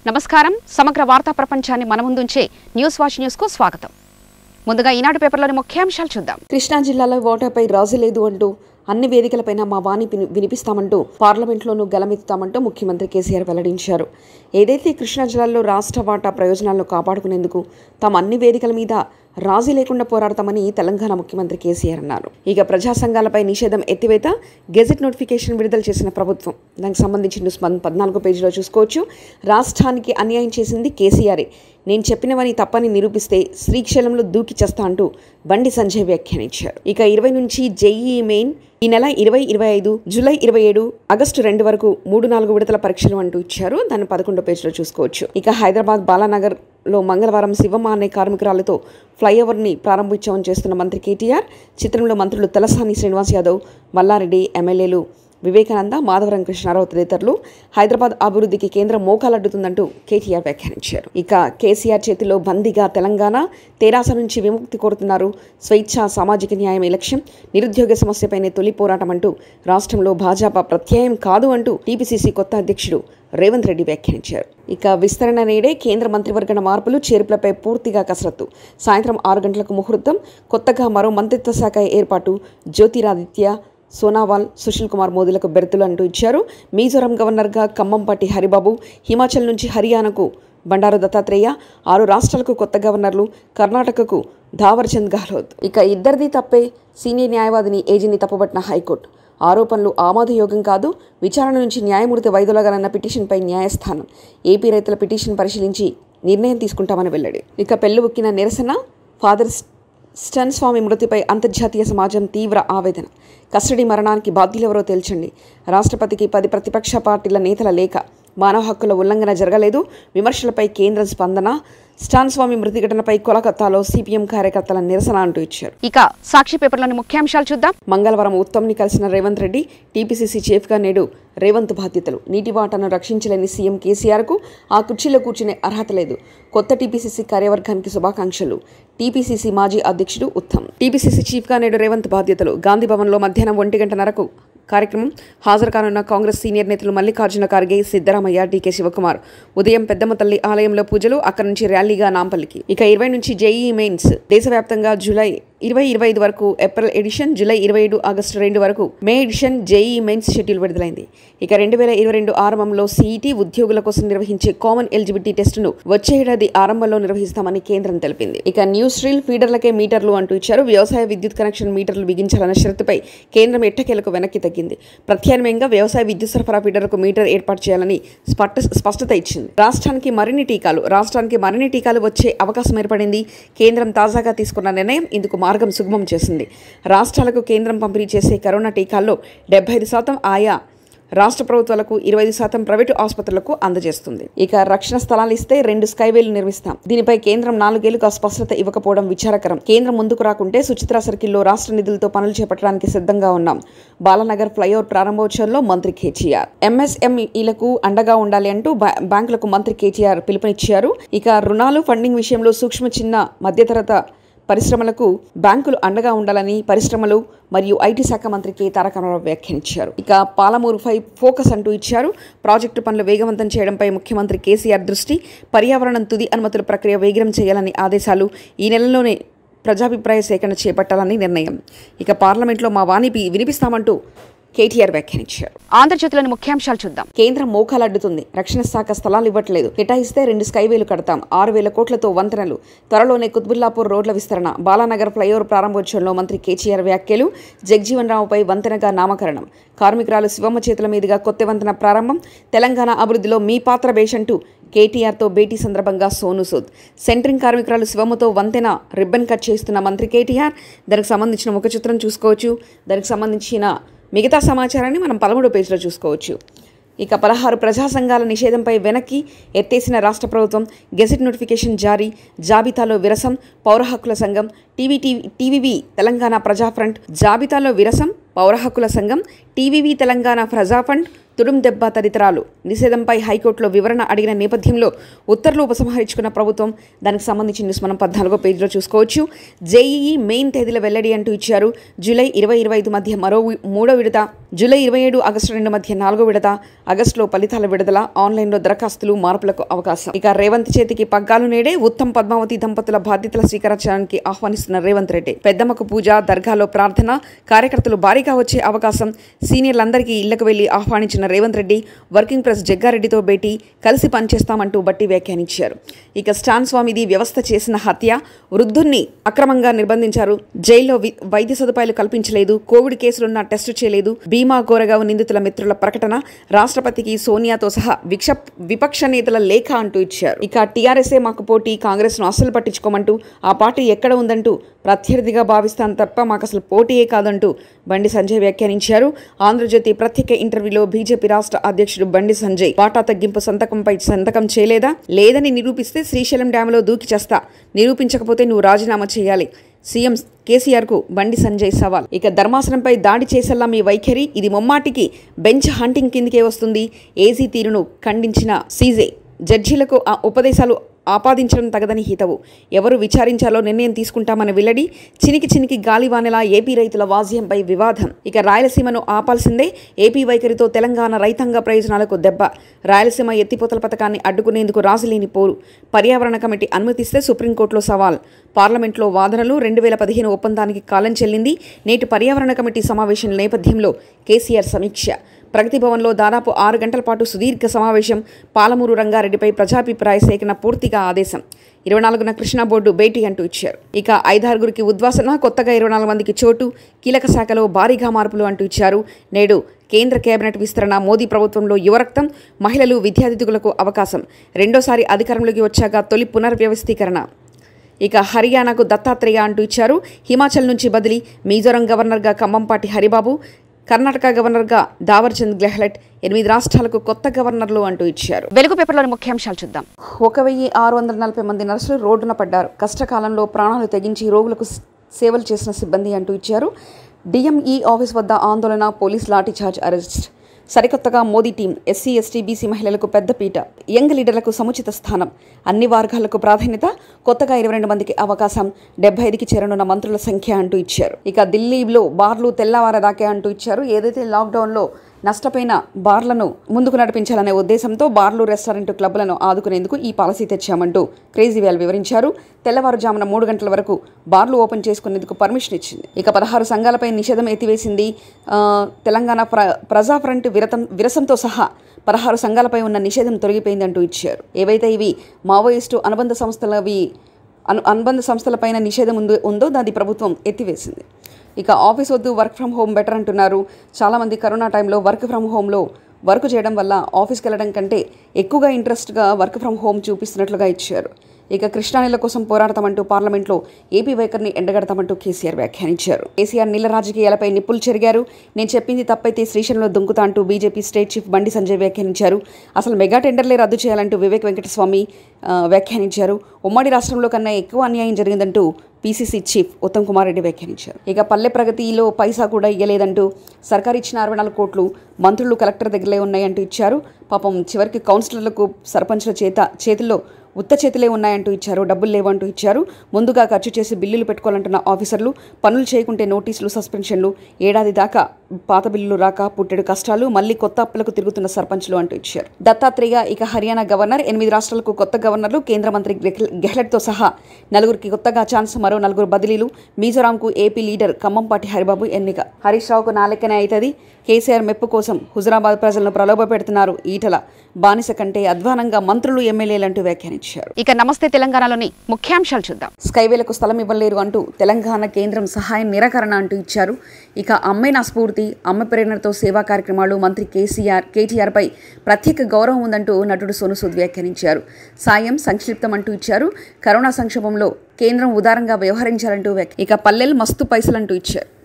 నమస్కారం సమగ్ర వార్తా ప్రపంచాన్ని మన ముందుంచే న్యూస్ వాచ్ న్యూస్ కు స్వాగతం ముందుగా ఈనాడు పేపర్లోని ముఖ్యాంశాలు చూద్దాం కృష్ణా జిల్లాలో ఓటర్పై రాజు లేదు అంటూ అన్ని వేదికలపైన మా వాణి విని- వినిపిస్తామంటూ పార్లమెంట్లోనూ గలమెత్తుతామంటూ ముఖ్యమంత్రి కేసీఆర్ వెల్లడించారు ఏదైతే కృష్ణా జిల్లాలో రాష్ట్ర వాటా ప్రయోజనాలను కాపాడుకునేందుకు తాము అన్ని వేదికల మీద రాజీ లేకుండా పోరాడతామని తెలంగాణ ముఖ్యమంత్రి కేసీఆర్ అన్నారు ఇక ప్రజా సంఘాలపై నిషేధం ఎత్తివేత గెజెట్ నోటిఫికేషన్ విడుదల చేసిన ప్రభుత్వం దానికి సంబంధించి న్యూస్ పద్- పద్నాలుగో పేజీలో చూసుకోవచ్చు రాష్ట్రానికి అన్యాయం చేసింది కేసీఆరే నేను చెప్పినవని తప్పని నిరూపిస్తే శ్రీశైలంలో దూకి చేస్తా అంటూ బండి సంజయ్ వ్యాఖ్యానించారు ఇక ఇరవై నుంచి జేఈఈ మెయిన్ ఈ నెల ఇరవై ఇరవై ఐదు జూలై ఇరవై ఏడు ఆగస్టు రెండు వరకు మూడు నాలుగు విడతల పరీక్షలు అంటూ ఇచ్చారు దాన్ని పదకొండో పేజీలో చూసుకోవచ్చు ఇక హైదరాబాద్ బాలానగర్ లో మంగళవారం శివమ్మ అనే కార్మికురాలతో ఫ్లైఓవర్ని ప్రారంభించామని చేస్తున్న మంత్రి కేటీఆర్ చిత్రంలో మంత్రులు తలసాని శ్రీనివాస్ యాదవ్ మల్లారెడ్డి ఎమ్మెల్యేలు వివేకానంద మాధవరం కృష్ణారావు తదితరులు హైదరాబాద్ అభివృద్ధికి కేంద్రం మోకాలడ్డుతుందంటూ కేటీఆర్ వ్యాఖ్యానించారు ఇక కేసీఆర్ చేతిలో బందీగా తెలంగాణ తెరాస నుంచి విముక్తి కోరుతున్నారు స్వేచ్ఛ సామాజిక న్యాయం లక్ష్యం నిరుద్యోగ సమస్యపైనే తొలి పోరాటం అంటూ రాష్ట్రంలో భాజపా ప్రత్యయం కాదు అంటూ టీపీసీసీ కొత్త అధ్యక్షుడు రేవంత్ రెడ్డి వ్యాఖ్యానించారు ఇక విస్తరణ నేడే కేంద్ర మంత్రివర్గ మార్పులు చేర్పులపై పూర్తిగా కసరత్తు సాయంత్రం ఆరు గంటలకు ముహూర్తం కొత్తగా మరో మంత్రిత్వ శాఖ ఏర్పాటు జ్యోతిరాదిత్య సోనావాల్ సుశీల్ కుమార్ మోదీలకు బెర్తులు అంటూ ఇచ్చారు మిజోరాం గవర్నర్గా ఖమ్మంపాటి హరిబాబు హిమాచల్ నుంచి హర్యానాకు బండారు దత్తాత్రేయ ఆరు రాష్ట్రాలకు కొత్త గవర్నర్లు కర్ణాటకకు ధావర్చంద్ గెహ్లోత్ ఇక ఇద్దరిది తప్పే సీనియర్ న్యాయవాదిని ఏజీని తప్పుబట్టిన హైకోర్టు ఆరోపణలు ఆమోదయోగం కాదు విచారణ నుంచి న్యాయమూర్తి వైదొలగాలన్న పిటిషన్పై న్యాయస్థానం ఏపీ రైతుల పిటిషన్ పరిశీలించి నిర్ణయం తీసుకుంటామని వెల్లడి ఇక పెళ్లి నిరసన ఫాదర్ స్టన్ స్వామి మృతిపై అంతర్జాతీయ సమాజం తీవ్ర ఆవేదన కస్టడీ మరణానికి బాధ్యులెవరో తేల్చండి రాష్ట్రపతికి పది ప్రతిపక్ష పార్టీల నేతల లేఖ మానవ హక్కుల ఉల్లంఘన జరగలేదు విమర్శలపై కేంద్ర స్పందన స్టాన్ స్వామి మృతి ఘటనపై కోలకత్తాలో సిపిఎం కార్యకర్తల నిరసన అంటూ ఇచ్చారు ఇక సాక్షి పేపర్లోని ముఖ్యాంశాలు చూద్దాం మంగళవారం ఉత్తమ్ని కలిసిన రేవంత్ రెడ్డి టీపీసీసీ చీఫ్గా నేడు రేవంత్ బాధ్యతలు నీటి వాటాను రక్షించలేని సీఎం కేసీఆర్కు ఆ కుర్చీలో కూర్చునే అర్హత లేదు కొత్త టీపీసీసీ కార్యవర్గానికి శుభాకాంక్షలు టీపీసీసీ మాజీ అధ్యక్షుడు ఉత్తమ్ టీపీసీసీ చీఫ్గా నేడు రేవంత్ బాధ్యతలు గాంధీ భవన్లో మధ్యాహ్నం ఒంటి గంటన్నరకు కార్యక్రమం హాజరు కానున్న కాంగ్రెస్ సీనియర్ నేతలు మల్లికార్జున ఖార్గే సిద్దరామయ్య డీకే శివకుమార్ ఉదయం పెద్దమ్మ తల్లి ఆలయంలో పూజలు అక్కడి నుంచి ర్యాలీగా నాంపల్లికి ఇక ఇరవై నుంచి జేఈ మెయిన్స్ దేశవ్యాప్తంగా జూలై ఇరవై ఇరవై ఐదు వరకు ఏప్రిల్ ఎడిషన్ జూలై ఇరవై ఏడు ఆగస్టు రెండు వరకు May edition JEE mains schedule విడుదలైంది ఇక రెండు వేల ఇరవై రెండు ఆరంభంలో సీఈటీ ఉద్యోగుల కోసం నిర్వహించే కామన్ ఎలిజిబిలిటీ టెస్టును వచ్చే ఏడాది ఆరంభంలో నిర్వహిస్తామని కేంద్రం తెలిపింది ఇక న్యూస్ రీల్ ఫీడర్లకే మీటర్లు అంటూ ఇచ్చారు వ్యవసాయ విద్యుత్ కనెక్షన్ మీటర్లు బిగించాలన్న షరతుపై కేంద్రం ఎట్టకేలకు వెనక్కి తగ్గింది ప్రత్యామ్నాయంగా వ్యవసాయ విద్యుత్ సరఫరా ఫీడర్లకు మీటర్ ఏర్పాటు చేయాలని స్పష్ట స్పష్టత ఇచ్చింది రాష్ట్రానికి మరిన్ని టీకాలు రాష్ట్రానికి మరిన్ని టీకాలు వచ్చే అవకాశం ఏర్పడింది కేంద్రం తాజాగా తీసుకున్న నిర్ణయం ఇందుకు మార్గం సుగమం చేసింది రాష్ట్రాలకు కేంద్రం పంపిణీ చేసే కరోనా టీకాల్లో డెబ్బై ఐదు శాతం ఆయా రాష్ట్ర ప్రభుత్వాలకు ఇరవై ఐదు శాతం ప్రైవేటు ఆసుపత్రులకు అందజేస్తుంది ఇక రక్షణ స్థలాలు ఇస్తే రెండు స్కైవేలు నిర్మిస్తాం దీనిపై కేంద్రం నాలుగేళ్లుగా స్పష్టత ఇవ్వకపోవడం విచారకరం కేంద్రం ముందుకు రాకుంటే సుచిత్ర సర్కిల్లో రాష్ట్ర నిధులతో పనులు చేపట్టడానికి సిద్ధంగా ఉన్నాం బాలానగర్ ఫ్లైఓవర్ ప్రారంభోత్సవంలో మంత్రి కేటీఆర్ ఎంఎస్ఎంఈలకు అండగా ఉండాలి అంటూ బ్యా- బ్యాంకులకు మంత్రి కేటీఆర్ పిలుపునిచ్చారు ఇక రుణాలు ఫండింగ్ విషయంలో సూక్ష్మ చిన్న మధ్యతరత పరిశ్రమలకు బ్యాంకులు అండగా ఉండాలని పరిశ్రమలు మరియు ఐటీ శాఖ మంత్రి కె తారక రామారావు వ్యాఖ్యానించారు ఇక పాలమూరుపై ఫోకస్ అంటూ ఇచ్చారు ప్రాజెక్టు పనులు వేగవంతం చేయడంపై ముఖ్యమంత్రి కేసీఆర్ దృష్టి పర్యావరణం తుది అనుమతుల ప్రక్రియ వేగం చేయాలని ఆదేశాలు ఈ నెలలోనే ప్రజాభిప్రాయ సేకరణ చేపట్టాలని నిర్ణయం ఇక పార్లమెంట్లో మా వాణి పి- వినిపిస్తామంటూ కేటీఆర్ వ్యాఖ్యానించారు ఆంధ్రజ్యోతిలోని ముఖ్యాంశాలు చూద్దాం కేంద్రం మోకాలడ్డుతుంది రక్షణ శాఖ స్థలాలు ఇవ్వట్లేదు కేటాయిస్తే రెండు స్కైవేలు కడతాం ఆరు వేల కోట్లతో వంతెనలు త్వరలోనే కుత్బుల్లాపూర్ రోడ్ల విస్తరణ బాలానగర్ ఫ్లైఓవర్ ప్రారంభోత్సవంలో మంత్రి కేసీఆర్ వ్యాఖ్యలు జగ్జీవన్ రావుపై వంతెనగా నామకరణం కార్మికురాలు శివమ్మ చేతుల మీదుగా కొత్త వంతెన ప్రారంభం తెలంగాణ అభివృద్ధిలో మీ పాత్ర బేషంటూ కేటీఆర్తో భేటీ సందర్భంగా సోను సూద్ సెంట్రింగ్ కార్మికురాలు శివమ్మతో వంతెన రిబ్బన్ కట్ చేస్తున్న మంత్రి కేటీఆర్ దానికి సంబంధించిన ముఖ చిత్రం చూసుకోవచ్చు దానికి సంబంధించిన మిగతా సమాచారాన్ని మనం పదమూడో పేజీలో చూసుకోవచ్చు ఇక పదహారు ప్రజా సంఘాల నిషేధంపై వెనక్కి ఎత్తేసిన రాష్ట్ర ప్రభుత్వం గెజెట్ నోటిఫికేషన్ జారీ జాబితాలో విరసం పౌర హక్కుల సంఘం టీవీటీ టీవీవీ తెలంగాణ ప్రజా ఫ్రంట్ జాబితాలో విరసం పౌర హక్కుల సంఘం టీవీవీ తెలంగాణ ప్రజా ఫండ్ తుడుం దెబ్బ తదితరాలు నిషేధంపై హైకోర్టులో వివరణ అడిగిన నేపథ్యంలో ఉత్తర్వులు ఉపసంహరించుకున్న ప్రభుత్వం దానికి సంబంధించిన న్యూస్ మనం పద్నాలుగో పేజీలో చూసుకోవచ్చు జేఈఈ మెయిన్ తేదీల వెల్లడి అంటూ ఇచ్చారు జూలై ఇరవై ఇరవై ఐదు మధ్య మరో వి- మూడో విడత జూలై ఇరవై ఏడు ఆగస్టు రెండు మధ్య నాలుగో విడత ఆగస్టులో ఫలితాల విడుదల ఆన్లైన్లో దరఖాస్తులు మార్పులకు అవకాశం ఇక రేవంత్ చేతికి పగ్గాలు నేడే ఉత్తమ్ పద్మావతి దంపతుల బాధ్యతల స్వీకరించడానికి ఆహ్వానిస్తున్న రేవంత్ రెడ్డి పెద్దమ్మకు పూజ దర్గాలో ప్రార్థన కార్యకర్తలు భారీగా వచ్చే అవకాశం సీనియర్లందరికీ ఇళ్లకు వెళ్లి ఆహ్వానించిన రేవంత్ రెడ్డి వర్కింగ్ ప్రెస్ జగ్గారెడ్డితో భేటీ కలిసి పనిచేస్తామంటూ బట్టి వ్యాఖ్యానించారు ఇక స్టాన్ స్వామిది వ్యవస్థ చేసిన హత్య వృద్ధుణ్ణి అక్రమంగా నిర్బంధించారు జైల్లో వి- వైద్య సదుపాయాలు కల్పించలేదు కోవిడ్ కేసులున్న టెస్టు చేయలేదు బీమా కోరగావు నిందితుల మిత్రుల ప్రకటన రాష్ట్రపతికి సోనియాతో సహా విక్ష విపక్ష నేతల లేఖ అంటూ ఇచ్చారు ఇక టీఆర్ఎస్ఏ మాకు పోటీ కాంగ్రెస్ ను అస్సలు పట్టించుకోమంటూ ఆ పార్టీ ఎక్కడ ఉందంటూ ప్రత్యర్థిగా భావిస్తాను తప్ప మాకు అసలు పోటీయే కాదంటూ బండి సంజయ్ వ్యాఖ్యానించారు ఆంధ్రజ్యోతి ప్రత్యేక ఇంటర్వ్యూలో బీజేపీ రాష్ట్ర అధ్యక్షుడు బండి సంజయ్ వాటా తగ్గింపు సంతకంపై సంతకం చేయలేదా లేదని నిరూపిస్తే శ్రీశైలం డ్యాంలో దూకి చేస్తా నిరూపించకపోతే నువ్వు రాజీనామా చేయాలి సీఎం కేసీఆర్కు బండి సంజయ్ సవాల్ ఇక ధర్మాసనంపై దాడి చేసేలా మీ వైఖరి ఇది ముమ్మాటికి బెంచ్ హంటింగ్ కిందకే వస్తుంది ఏజీ తీరును ఖండించిన సీజే జడ్జీలకు ఆ ఉపదేశాలు ఆపాదించడం తగదని హితవు ఎవరు విచారించాలో నిర్ణయం తీసుకుంటామని వెల్లడి చినికి చినికి గాలివానలా ఏపీ రైతుల వాజ్యంపై వివాదం ఇక రాయలసీమను ఆపాల్సిందే ఏపీ వైఖరితో తెలంగాణ రైతాంగ ప్రయోజనాలకు దెబ్బ రాయలసీమ ఎత్తిపోతల పథకాన్ని అడ్డుకునేందుకు రాజులేని పోరు పర్యావరణ కమిటీ అనుమతిస్తే సుప్రీంకోర్టులో సవాల్ పార్లమెంట్లో వాదనలు రెండు వేల పదిహేను ఒప్పందానికి కాలం చెల్లింది నేటి పర్యావరణ కమిటీ సమావేశం నేపథ్యంలో కేసీఆర్ సమీక్ష ప్రగతి భవన్లో దాదాపు ఆరు గంటల పాటు సుదీర్ఘ సమావేశం పాలమూరు రంగారెడ్డిపై ప్రజాభిప్రాయ సేకరణ పూర్తిగా ఆదేశం ఇరవై నాలుగున కృష్ణా బోర్డు భేటీ అంటూ ఇచ్చారు ఇక ఐదారుగురికి ఉద్వాసన కొత్తగా ఇరవై నాలుగు మందికి చోటు కీలక శాఖలో భారీగా మార్పులు అంటూ ఇచ్చారు నేడు కేంద్ర కేబినెట్ విస్తరణ మోదీ ప్రభుత్వంలో యువరక్తం మహిళలు విద్యార్థితులకు అవకాశం రెండోసారి అధికారంలోకి వచ్చాక తొలి పునర్వ్యవస్థీకరణ ఇక హర్యానాకు దత్తాత్రేయ అంటూ ఇచ్చారు హిమాచల్ నుంచి బదిలీ మిజోరం గవర్నర్గా ఖమ్మంపాటి హరిబాబు కర్ణాటక గవర్నర్గా దావర్చంద్ గెహ్లట్ ఎనిమిది రాష్ట్రాలకు కొత్త గవర్నర్లు అంటూ ఇచ్చారు వెలుగు పేపర్లోని ముఖ్యాంశాలు చూద్దాం ఒక వెయ్యి ఆరు వందల నలభై మంది నర్సులు రోడ్డున పడ్డారు కష్టకాలంలో ప్రాణాలు తెగించి రోగులకు స్- సేవలు చేసిన సిబ్బంది అంటూ ఇచ్చారు డిఎంఈ ఆఫీస్ వద్ద ఆందోళన పోలీస్ లాఠీచార్జ్ అరెస్ట్ సరికొత్తగా Modi team SC ST BC మహిళలకు పెద్దపీట యంగ్ లీడర్లకు సముచిత స్థానం అన్ని వర్గాలకు ప్రాధాన్యత కొత్తగా ఇరవై రెండు మందికి అవకాశం డెబ్బై ఐదుకి చేరనున్న మంత్రుల సంఖ్య అంటూ ఇచ్చారు ఇక ఢిల్లీలో బార్లు తెల్లవారదాకే అంటూ ఇచ్చారు ఏదైతే లాక్డౌన్లో నష్టపోయిన బార్లను ముందుకు నడిపించాలనే ఉద్దేశంతో బార్లు రెస్టారెంట్ క్లబ్లను ఆదుకునేందుకు ఈ పాలసీ తెచ్చామంటూ క్రేజీ వ్యాల్ వివరించారు తెల్లవారుజామున మూడు గంటల వరకు బార్లు ఓపెన్ చేసుకునేందుకు పర్మిషన్ ఇచ్చింది ఇక పదహారు సంఘాలపై నిషేధం ఎత్తివేసింది ఆ, తెలంగాణ ప్ర ప్రజా ఫ్రంట్ విరతం విరసంతో సహా పదహారు సంఘాలపై ఉన్న నిషేధం తొలగిపోయిందంటూ ఇచ్చారు ఏవైతే ఇవి మావోయిస్టు అనుబంధ సంస్థలవి అను అనుబంధ సంస్థలపైన నిషేధం ఉందో ఉందో దాన్ని ప్రభుత్వం ఎత్తివేసింది ఇక ఆఫీస్ వద్దు వర్క్ ఫ్రమ్ హోమ్ బెటర్ అంటున్నారు చాలామంది కరోనా టైంలో వర్క్ ఫ్రమ్ హోమ్లో వర్క్ చేయడం వల్ల ఆఫీస్కి వెళ్ళడం కంటే ఎక్కువగా ఇంట్రెస్ట్గా వర్క్ ఫ్రమ్ హోమ్ చూపిస్తున్నట్లుగా ఇచ్చారు ఇక కృష్ణానీళ్ల కోసం పోరాడతామంటూ పార్లమెంట్లో ఏపీ వైఖరిని ఎండగడతామంటూ కేసీఆర్ వ్యాఖ్యానించారు కేసీఆర్ నీళ్ల రాజకీయాలపై నిప్పులు చెరిగారు నేను చెప్పింది తప్పైతే శ్రీశైలంలో దుంకుతా అంటూ బీజేపీ స్టేట్ చీఫ్ బండి సంజయ్ వ్యాఖ్యానించారు అసలు మెగా టెండర్లే రద్దు చేయాలంటూ వివేక్ వెంకటస్వామి ఆ, వ్యాఖ్యానించారు ఉమ్మడి రాష్ట్రంలో కన్నా ఎక్కువ అన్యాయం జరిగిందంటూ పీసీసీ చీఫ్ ఉత్తమ్ కుమార్ రెడ్డి వ్యాఖ్యానించారు ఇక పల్లె ప్రగతిలో పైసా కూడా ఇయ్యలేదంటూ సర్కారు ఇచ్చిన అరవై నాలుగు కోట్లు మంత్రులు కలెక్టర్ దగ్గరే ఉన్నాయంటూ ఇచ్చారు పాపం చివరికి కౌన్సిలర్లకు సర్పంచ్ల చేత చేతుల్లో ఉత్త చేతులే ఉన్నాయంటూ ఇచ్చారు డబ్బులు లేవంటూ ఇచ్చారు ముందుగా ఖర్చు చేసి బిల్లులు పెట్టుకోవాలంటున్న ఆఫీసర్లు పనులు చేయకుంటే నోటీసులు సస్పెన్షన్లు ఏడాది దాకా పాత బిల్లులు రాక పుట్టెడు కష్టాలు మళ్ళీ కొత్త అప్పులకు తిరుగుతున్న సర్పంచ్లు అంటూ ఇచ్చారు దత్తాత్రేయ ఇక హర్యానా గవర్నర్ ఎనిమిది రాష్ట్రాలకు కొత్త గవర్నర్లు కేంద్ర మంత్రి గెహ్- గెహ్లట్తో సహా నలుగురికి కొత్తగా ఛాన్స్ మరో నలుగురు బదిలీలు మిజోరాంకు ఏపీ లీడర్ ఖమ్మంపాటి హరిబాబు ఎన్నిక హరీష్ రావుకు నాలెక్కనే అవుతుంది కేసీఆర్ మెప్పు కోసం హుజరాబాద్ ప్రజలను ప్రలోభ పెడుతున్నారు ఈటల బానిస కంటే అధ్వానంగా మంత్రులు ఎమ్మెల్యేలంటూ వ్యాఖ్యానించారు ఇక నమస్తే తెలంగాణలోని ముఖ్యాంశాలు చూద్దాం స్కైవేలకు స్థలం ఇవ్వలేరు అంటూ తెలంగాణ కేంద్రం సహాయం నిరాకరణ అంటూ ఇచ్చారు ఇక అమ్మే నా స్ఫూర్తి అమ్మ ప్రేరణతో సేవా కార్యక్రమాలు మంత్రి కేసీఆర్ కేటీఆర్పై ప్రత్యేక గౌరవం ఉందంటూ నటుడు సోను సూద్ వ్యాఖ్యానించారు సాయం సంక్షిప్తం అంటూ ఇచ్చారు కరోనా సంక్షోభంలో కేంద్రం ఉదారంగా వ్యవహరించాలంటూ వ్యాఖ్య ఇక పల్లెలు మస్తు పైసలంటూ ఇచ్చారు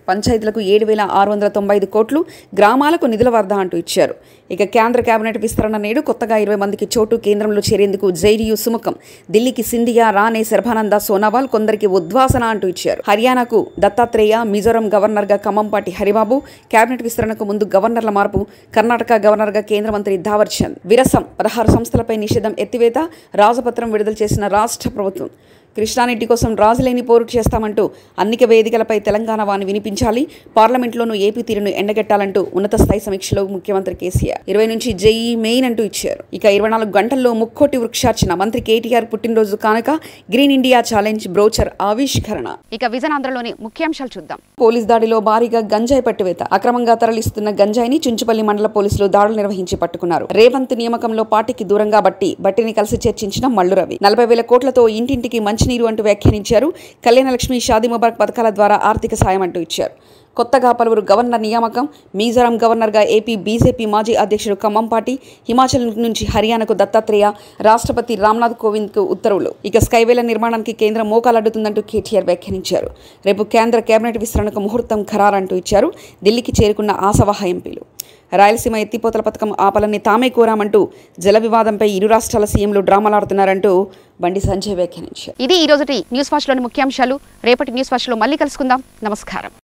పంచాయతీలకు ఏడు వేల ఆరు వందల తొంభై ఐదు కోట్లు గ్రామాలకు నిధుల వరద అంటూ ఇచ్చారు ఇక కేంద్ర కేబినెట్ విస్తరణ నేడు కొత్తగా ఇరవై మందికి చోటు కేంద్రంలో చేరేందుకు జేడీయూ సుముఖం ఢిల్లీకి సింధియా రానే శర్భానంద సోనావాల్ కొందరికి ఉద్వాసన అంటూ ఇచ్చారు హర్యానాకు దత్తాత్రేయ మిజోరం గవర్నర్గా ఖమ్మంపాటి హరిబాబు కేబినెట్ విస్తరణకు ముందు గవర్నర్ల మార్పు కర్ణాటక గవర్నర్గా కేంద్ర మంత్రి ధావర్ చంద్ విరసం పదహారు సంస్థలపై నిషేధం ఎత్తివేత రాజపత్రం విడుదల చేసిన రాష్ట్ర ప్రభుత్వం కృష్ణారెడ్డి కోసం రాజులేని పోరు చేస్తామంటూ అన్నిక వేదికలపై తెలంగాణ వాణి వినిపించాలి పార్లమెంట్లోనూ ఏపీ తీరును ఎండగట్టాలంటూ ఉన్నత స్థాయి సమీక్షలో ముఖ్యమంత్రి కేసీఆర్ ఇరవై నుంచి జేఈ మెయిన్ అంటూ ఇచ్చారు ఇక ఇరవై నాలుగు గంటల్లో ముక్కోటి వృక్షార్చన మంత్రి కేటీఆర్ పుట్టినరోజు కానుక గ్రీన్ ఇండియా ఛాలెంజ్ బ్రోచర్ ఆవిష్కరణ ఇక విజయనాంధ్రలోని ముఖ్యాంశాలు చూద్దాం పోలీస్ దాడిలో భారీగా గంజాయి పట్టివేత అక్రమంగా తరలిస్తున్న గంజాయిని చుంచుపల్లి మండల పోలీసులు దాడులు నిర్వహించి పట్టుకున్నారు రేవంత్ నియామకంలో పార్టీకి దూరంగా బట్టి బట్టిని కలిసి చర్చించిన మల్లు రవి నలభై వేల కోట్లతో ఇంటింటికి మంచినీరు అంటూ వ్యాఖ్యానించారు కళ్యాణలక్ష్మి షాదీ ముబారక్ పథకాల ద్వారా ఆర్థిక సాయం అంటూ ఇచ్చారు కొత్తగా పలువురు గవర్నర్ నియామకం మిజోరాం గవర్నర్గా ఏపీ బీజేపీ మాజీ అధ్యక్షుడు ఖమ్మంపాటి హిమాచల్ నుంచి హర్యానాకు దత్తాత్రేయ రాష్ట్రపతి రామ్నాథ్ కోవింద్కు ఉత్తర్వులు ఇక స్కైవేల నిర్మాణానికి కేంద్రం మోకాలడ్డుతుందంటూ కేటీఆర్ వ్యాఖ్యానించారు రేపు కేంద్ర కేబినెట్ విస్తరణకు ముహూర్తం ఖరారంటూ ఇచ్చారు ఢిల్లీకి చేరుకున్న ఆసవాహ ఎంపీలు రాయలసీమ ఎత్తిపోతల పథకం ఆపాలని తామే కోరామంటూ జల వివాదంపై ఇరు రాష్ట్రాల సీఎంలు డ్రామాలాడుతున్నారంటూ బండి సంజయ్ వ్యాఖ్యానించారు ఇది ఈ రోజుటి న్యూస్ వాచ్లోని ముఖ్యాంశాలు రేపటి న్యూస్ వాచ్లో మళ్ళీ కలుసుకుందాం నమస్కారం